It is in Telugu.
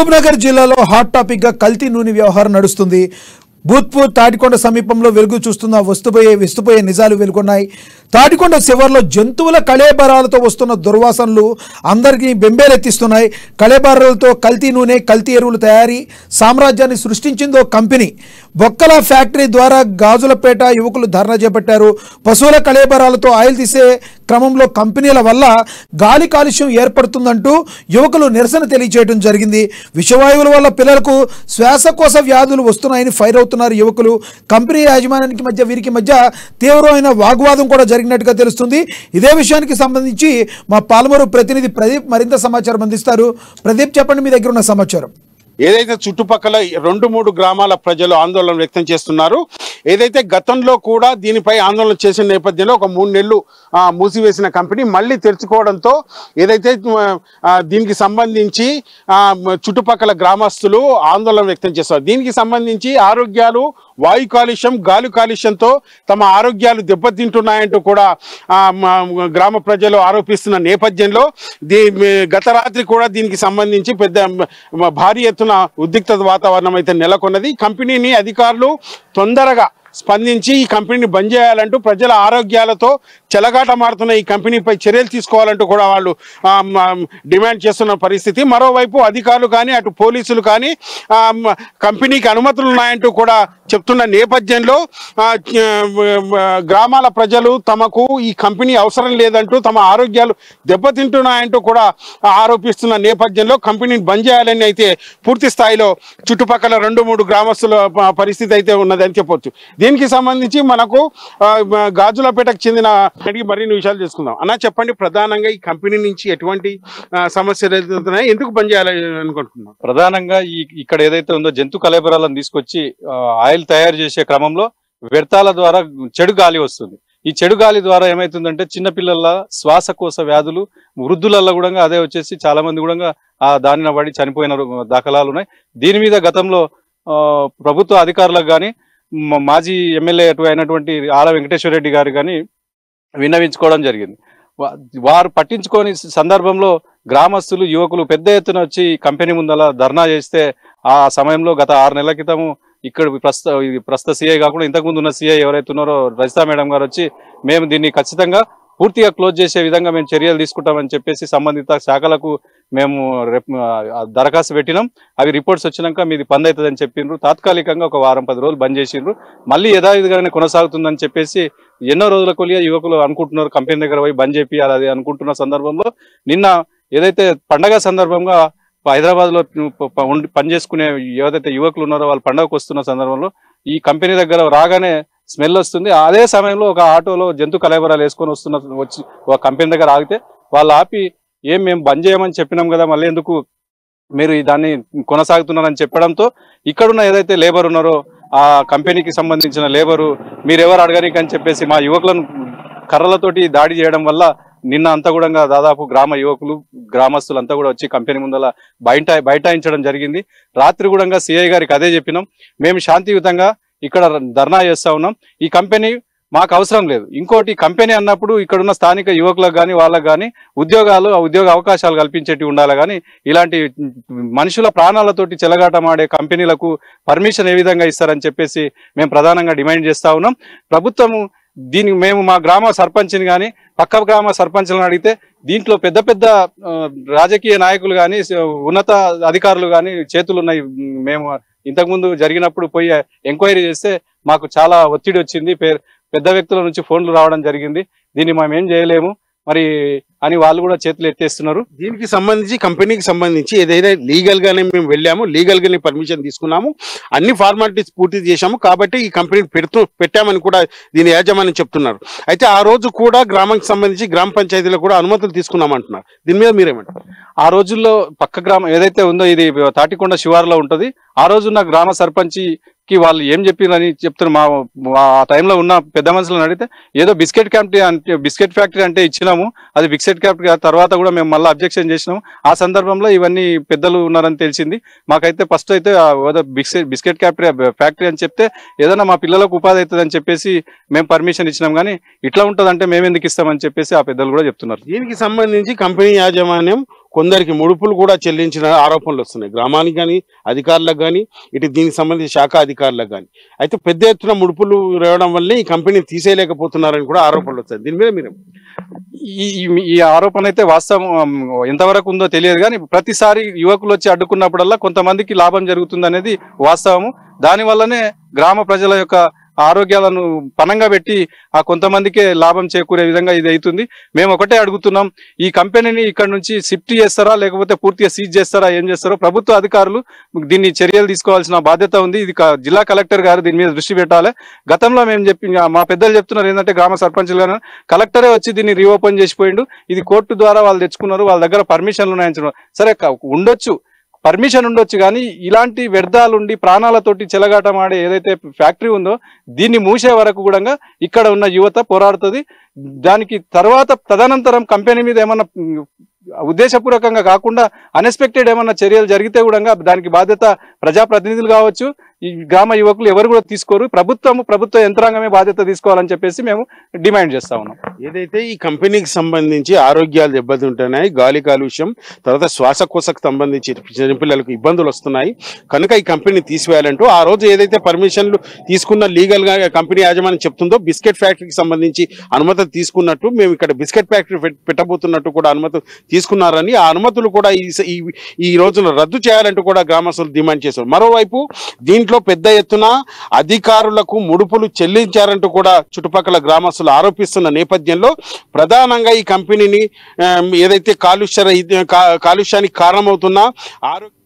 మహబూబ్నగర్ జిల్లాలో హాట్ టాపిక్ గా కల్తీ నూనె వ్యవహారం నడుస్తుంది భూత్పూర్ తాటికొండ సమీపంలో వెలుగు చూస్తున్న వస్తుపోయే విస్తుపోయే నిజాలు వెలుగొన్నాయి తాటికొండ శివర్లో జంతువుల కళేబరాలతో వస్తున్న దుర్వాసనలు అందరికీ బెంబేలెత్తిస్తున్నాయి కళేబరాలతో కల్తీ నూనె కల్తీ ఎరువులు తయారీ సామ్రాజ్యాన్ని సృష్టించిందో కంపెనీ బొక్కల ఫ్యాక్టరీ ద్వారా గాజులపేట యువకులు ధర్నా చేపట్టారు పశువుల కళేబరాలతో ఆయిల్ తీసే క్రమంలో కంపెనీల వల్ల గాలి కాలుష్యం ఏర్పడుతుందంటూ యువకులు నిరసన తెలియజేయడం జరిగింది విషవాయువుల వల్ల పిల్లలకు శ్వాసకోశ వ్యాధులు వస్తున్నాయని ఫైర్ అవుతున్నారు యువకులు కంపెనీ యాజమాన్యానికి మధ్య వీరికి మధ్య తీవ్రమైన వాగ్వాదం కూడా జరిగినట్టుగా తెలుస్తుంది ఇదే విషయానికి సంబంధించి మా పాలమూరు ప్రతినిధి ప్రదీప్ మరింత సమాచారం అందిస్తారు ప్రదీప్ చెప్పండి మీ దగ్గర ఉన్న సమాచారం ఏదైతే చుట్టుపక్కల రెండు మూడు గ్రామాల ప్రజలు ఆందోళన వ్యక్తం చేస్తున్నారు ఏదైతే గతంలో కూడా దీనిపై ఆందోళన చేసిన నేపథ్యంలో ఒక మూడు నెలలు ఆ, మూసివేసిన కంపెనీ మళ్ళీ తెరుచుకోవడంతో ఏదైతే ఆ, దీనికి సంబంధించి ఆ, మ- చుట్టుపక్కల గ్రామస్తులు ఆందోళన వ్యక్తం చేస్తారు దీనికి సంబంధించి ఆరోగ్యాలు వాయు కాలుష్యం గాలి కాలుష్యంతో తమ ఆరోగ్యాలు దెబ్బతింటున్నాయంటూ కూడా ఆ, మ- గ్రామ ప్రజలు ఆరోపిస్తున్న నేపథ్యంలో దీ గత రాత్రి కూడా దీనికి సంబంధించి పెద్ద మ- భారీ ఎత్తున ఉద్రిక్త వాతావరణం అయితే నెలకొన్నది కంపెనీని అధికారులు తొందరగా స్పందించి ఈ కంపెనీని బంద్ చేయాలంటూ ప్రజల ఆరోగ్యాలతో చెలగాటమాడుతున్న ఈ కంపెనీపై చర్యలు తీసుకోవాలంటూ కూడా వాళ్ళు ఆ, మ- డిమాండ్ చేస్తున్న పరిస్థితి మరోవైపు అధికారులు కానీ అటు పోలీసులు కానీ ఆ, మ- కంపెనీకి అనుమతులు ఉన్నాయంటూ కూడా చెప్తున్న నేపథ్యంలో ఆ, చ- మ- గ్రామాల ప్రజలు తమకు ఈ కంపెనీ అవసరం లేదంటూ తమ ఆరోగ్యాలు దెబ్బతింటున్నాయంటూ కూడా ఆరోపిస్తున్న నేపథ్యంలో కంపెనీని బంద్ చేయాలని అయితే పూర్తి స్థాయిలో చుట్టుపక్కల రెండు మూడు గ్రామస్తుల ప- పరిస్థితి అయితే ఉన్నదని చెప్పొచ్చు దీనికి సంబంధించి మనకు ఆ, మ- గాజులపేటకు చెందిన అడిగి మరిన్ని విషయాలు తెలుసుకుందాం అన్న చెప్పండి ప్రధానంగా ఈ కంపెనీ నుంచి ఎటువంటి ఆ, సమస్యలు ఎదుగుతున్నాయి ఎందుకు బంద్ చేయాలని అనుకుంటున్నాం ప్రధానంగా ఈ ఇక్కడ ఏదైతే ఉందో జంతు కలేబరాలను తీసుకొచ్చి ఆ, ఆయిల్ తయారు చేసే క్రమంలో వ్యర్థాల ద్వారా చెడు గాలి వస్తుంది ఈ చెడు గాలి ద్వారా ఏమైతుందంటే చిన్నపిల్లల శ్వాసకోశ వ్యాధులు వృద్ధులలో కూడా అదే వచ్చేసి చాలా మంది కూడా ఆ దానిన పడి చనిపోయిన రు- దాఖలాలు ఉన్నాయి దీని మీద గతంలో ఆ, ప్రభుత్వ అధికారులకు కానీ మాజీ ఎమ్మెల్యే అటు అయినటువంటి ఆల వెంకటేశ్వర రెడ్డి గారు కానీ విన్నవించుకోవడం జరిగింది వా- వారు పట్టించుకోని సందర్భంలో గ్రామస్తులు యువకులు పెద్ద ఎత్తున వచ్చి కంపెనీ ముందల ధర్నా చేస్తే ఆ సమయంలో గత ఆరు నెలల క్రితము ఇక్కడ ప్రస్తుత ఇది ప్రస్తుత సీఐ కాకుండా ఇంతకుముందు ఉన్న సీఐ ఎవరైతే ఉన్నారో రజితా మేడం గారు వచ్చి మేము దీన్ని ఖచ్చితంగా పూర్తిగా క్లోజ్ చేసే విధంగా మేము చర్యలు తీసుకుంటామని చెప్పేసి సంబంధిత శాఖలకు మేము రేపు ఆ, దరఖాస్తు పెట్టినాం అవి రిపోర్ట్స్ వచ్చినాక మీది బంద్ అవుతుందని చెప్పిండ్రు తాత్కాలికంగా ఒక వారం పది రోజులు బంద్ చేసిండ్రు మళ్ళీ యథావిధిగానే కొనసాగుతుందని చెప్పేసి ఎన్నో రోజుల కొలియా యువకులు అనుకుంటున్నారు కంపెనీ దగ్గర పోయి బంద్ చేపియాలి అది అనుకుంటున్న సందర్భంలో నిన్న ఏదైతే పండగ సందర్భంగా హైదరాబాద్ లో పనిచేసుకునే ఏదైతే యువకులు ఉన్నారో వాళ్ళు పండగకు వస్తున్న సందర్భంలో ఈ కంపెనీ దగ్గర రాగానే స్మెల్ వస్తుంది అదే సమయంలో ఒక ఆటోలో జంతు కలైబరాలు వేసుకొని వస్తున్న వచ్చి ఒక కంపెనీ దగ్గర ఆగితే వాళ్ళు ఆపి ఏం మేము బంద్ చేయమని చెప్పినాం కదా మళ్ళీ ఎందుకు మీరు ఈ దాన్ని కొనసాగుతున్నారని చెప్పడంతో ఇక్కడున్న ఏదైతే లేబర్ ఉన్నారో ఆ కంపెనీకి సంబంధించిన లేబరు మీరెవరు అడగనీకి అని చెప్పేసి మా యువకులను కర్రలతోటి దాడి చేయడం వల్ల నిన్న అంతా కూడా దాదాపు గ్రామ యువకులు గ్రామస్తులంతా కూడా వచ్చి కంపెనీ ముందల బయట బైఠాయించడం జరిగింది రాత్రి కూడా సిఐ గారికి అదే చెప్పినాం మేము శాంతియుతంగా ఇక్కడ ధర్నా చేస్తా ఉన్నాం ఈ కంపెనీ మాకు అవసరం లేదు ఇంకోటి కంపెనీ అన్నప్పుడు ఇక్కడున్న స్థానిక యువకులకు కానీ వాళ్ళకు కానీ ఉద్యోగాలు ఆ ఉద్యోగ అవకాశాలు కల్పించేటి ఉండాలి కానీ ఇలాంటి మనుషుల ప్రాణాలతోటి చెలగాటమాడే కంపెనీలకు పర్మిషన్ ఏ విధంగా ఇస్తారని చెప్పేసి మేము ప్రధానంగా డిమాండ్ చేస్తా ఉన్నాం ప్రభుత్వము దీనికి మేము మా గ్రామ సర్పంచ్ని కానీ పక్క గ్రామ సర్పంచ్లను అడిగితే దీంట్లో పెద్ద పెద్ద ఆ, రాజకీయ నాయకులు కానీ ఉన్నత అధికారులు కానీ చేతులు ఉన్నాయి మేము ఇంతకుముందు జరిగినప్పుడు పోయి ఎంక్వైరీ చేస్తే మాకు చాలా ఒత్తిడి వచ్చింది పే- పెద్ద వ్యక్తుల నుంచి ఫోన్లు రావడం జరిగింది దీన్ని మేము ఏం చేయలేము మరి అని వాళ్ళు కూడా చేతులు ఎత్తేస్తున్నారు దీనికి సంబంధించి కంపెనీకి సంబంధించి ఏదైతే లీగల్ గానే మేము వెళ్ళాము లీగల్ గానే పర్మిషన్ తీసుకున్నాము అన్ని ఫార్మాలిటీస్ పూర్తి చేశాము కాబట్టి ఈ కంపెనీ పెడుతూ పెట్టామని కూడా దీని యాజమాన్యం చెప్తున్నారు అయితే ఆ రోజు కూడా గ్రామానికి సంబంధించి గ్రామ పంచాయతీలో కూడా అనుమతులు తీసుకున్నాం అంటున్నారు దీని మీద మీరేమంటారు ఆ రోజుల్లో పక్క గ్రామం ఏదైతే ఉందో ఇది తాటికొండ శివారులో ఉంటది ఆ రోజున్న గ్రామ సర్పంచి కి వాళ్ళు ఏం చెప్పిరని చెప్తున్నారు మా మా ఆ టైంలో ఉన్న పెద్ద మనుషులను అడిగితే ఏదో బిస్కెట్ ఫ్యాక్టరీ అంటే బిస్కెట్ ఫ్యాక్టరీ అంటే ఇచ్చినాము అది బిస్కెట్ ఫ్యాక్టరీ ఆ తర్వాత కూడా మేము మళ్ళీ అబ్జెక్షన్ చేసినాము ఆ సందర్భంలో ఇవన్నీ పెద్దలు ఉన్నారని తెలిసింది మాకైతే ఫస్ట్ అయితే ఆ ఏదో బిస్కెట్ బిస్కెట్ ఫ్యాక్టరీ ఫ్యాక్టరీ అని చెప్తే ఏదైనా మా పిల్లలకు ఉపాధి అవుతుంది అని చెప్పేసి మేము పర్మిషన్ ఇచ్చినాం కానీ ఇట్లా ఉంటదంటే మేము ఎందుకు ఇస్తామని చెప్పేసి ఆ పెద్దలు కూడా చెప్తున్నారు దీనికి సంబంధించి కంపెనీ యాజమాన్యం కొందరికి ముడుపులు కూడా చెల్లించిన ఆరోపణలు వస్తున్నాయి గ్రామానికి కానీ అధికారులకు కానీ ఇటు దీనికి సంబంధించి శాఖ అధికారులకు కానీ అయితే పెద్ద ఎత్తున ముడుపులు రావడం వల్లే ఈ కంపెనీ తీసేయలేకపోతున్నారని కూడా ఆరోపణలు వస్తాయి దీని మీద మీరు ఈ ఈ- ఈ ఆరోపణ అయితే వాస్తవం ఉమ్, ఎంతవరకు ఉందో తెలియదు కానీ ప్రతిసారి యువకులు వచ్చి అడ్డుకున్నప్పుడల్లా కొంతమందికి లాభం జరుగుతుంది అనేది వాస్తవము దాని వల్లనే గ్రామ ప్రజల యొక్క ఆరోగ్యాలను పనంగా పెట్టి ఆ కొంతమందికే లాభం చేకూరే విధంగా ఇది అవుతుంది మేము ఒకటే అడుగుతున్నాం ఈ కంపెనీని ఇక్కడ నుంచి షిఫ్ట్ చేస్తారా లేకపోతే పూర్తిగా సీజ్ చేస్తారా ఏం చేస్తారో ప్రభుత్వ అధికారులు దీన్ని చర్యలు తీసుకోవాల్సిన బాధ్యత ఉంది ఇది క- జిల్లా కలెక్టర్ గారు దీని మీద దృష్టి పెట్టాలి గతంలో మేము చెప్పి మా పెద్దలు చెప్తున్నారు ఏంటంటే గ్రామ సర్పంచులు గారు కలెక్టరే వచ్చి దీన్ని రీఓపెన్ చేసిపోయిండు ఇది కోర్టు ద్వారా వాళ్ళు తెచ్చుకున్నారు వాళ్ళ దగ్గర పర్మిషన్లు ఉన్నాయని చెప్పారు. సరే క- ఉండొచ్చు పర్మిషన్ ఉండొచ్చు కానీ ఇలాంటి వ్యర్థాలుండి ప్రాణాలతోటి చెలగాటమాడే ఏదైతే ఫ్యాక్టరీ ఉందో దీన్ని మూసే వరకు కూడా ఇక్కడ ఉన్న యువత పోరాడుతుంది దానికి తర్వాత తదనంతరం కంపెనీ మీద ఏమన్నా ఉమ్, ఉద్దేశపూర్వకంగా కాకుండా అన్ఎక్స్పెక్టెడ్ ఏమన్నా చర్యలు జరిగితే కూడా దానికి బాధ్యత ప్రజాప్రతినిధులు కావచ్చు ఈ గ్రామ యువకులు ఎవరు కూడా తీసుకోరు ప్రభుత్వం ప్రభుత్వ యంత్రాంగమే బాధ్యత తీసుకోవాలని చెప్పేసి మేము డిమాండ్ చేస్తా ఉన్నాం ఏదైతే ఈ కంపెనీకి సంబంధించి ఆరోగ్యాలు దెబ్బతింటున్నాయి గాలి కాలుష్యం తర్వాత శ్వాసకోశకు సంబంధించి చిన్నపిల్లలకు ఇబ్బందులు వస్తున్నాయి కనుక ఈ కంపెనీ తీసివేయాలంటూ ఆ రోజు ఏదైతే పర్మిషన్లు తీసుకున్న లీగల్ గా కంపెనీ యాజమాన్యం చెప్తుందో బిస్కెట్ ఫ్యాక్టరీకి సంబంధించి అనుమతి తీసుకున్నట్టు మేము ఇక్కడ బిస్కెట్ ఫ్యాక్టరీ పెట్- పెట్టబోతున్నట్టు కూడా అనుమతి తీసుకున్నారని ఆ అనుమతులు కూడా ఈ స- ఈ- ఈ రోజున రద్దు చేయాలంటూ కూడా గ్రామస్తులు డిమాండ్ చేశారు మరోవైపు దీంట్లో పెద్ద ఎత్తున అధికారులకు ముడుపులు చెల్లించారంటూ కూడా చుట్టుపక్కల గ్రామస్తులు ఆరోపిస్తున్న నేపథ్యంలో ప్రధానంగా ఈ కంపెనీని ఆ, ఏదైతే కాలుష్య రహిత- కా- కాలుష్యానికి కారణమవుతున్న ఆరోగ్య